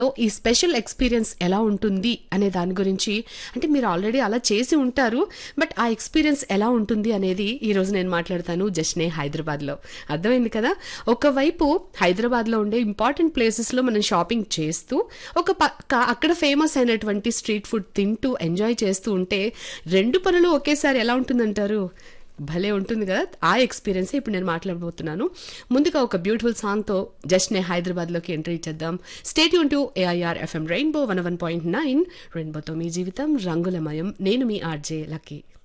so ఈ special experience ఎలా ఉంటుంది అనే దాని గురించి అంటే మీరు ఆల్రెడీ అలా చేసి ఉంటారు బట్ ఆ ఎక్స్పీరియన్స్ ఎలా ఉంటుంది అనేది ఈ రోజు నేను మాట్లాడతాను జస్ట్నే హైదరాబాద్లో అర్థమైంది కదా ఒకవైపు హైదరాబాద్లో ఉండే ఇంపార్టెంట్ ప్లేసెస్లో మనం షాపింగ్ చేస్తూ ఒక పక్క అక్కడ ఫేమస్ అయినటువంటి స్ట్రీట్ ఫుడ్ తింటూ ఎంజాయ్ చేస్తూ ఉంటే రెండు పనులు ఒకేసారి ఎలా ఉంటుందంటారు భలే ఉంటుంది కదా ఆ ఎక్స్పీరియన్స్ ఇప్పుడు నేను మాట్లాడబోతున్నాను ముందుగా ఒక బ్యూటిఫుల్ సాంగ్తో జస్ట్ నే హైదరాబాద్లోకి ఎంట్రీ ఇచ్చేద్దాం స్టేట్ యూన్ to AIR FM Rainbow one one point nine రెయిన్బోతో మీ జీవితం రంగులమయం నేను మీ ఆర్జే లక్కీ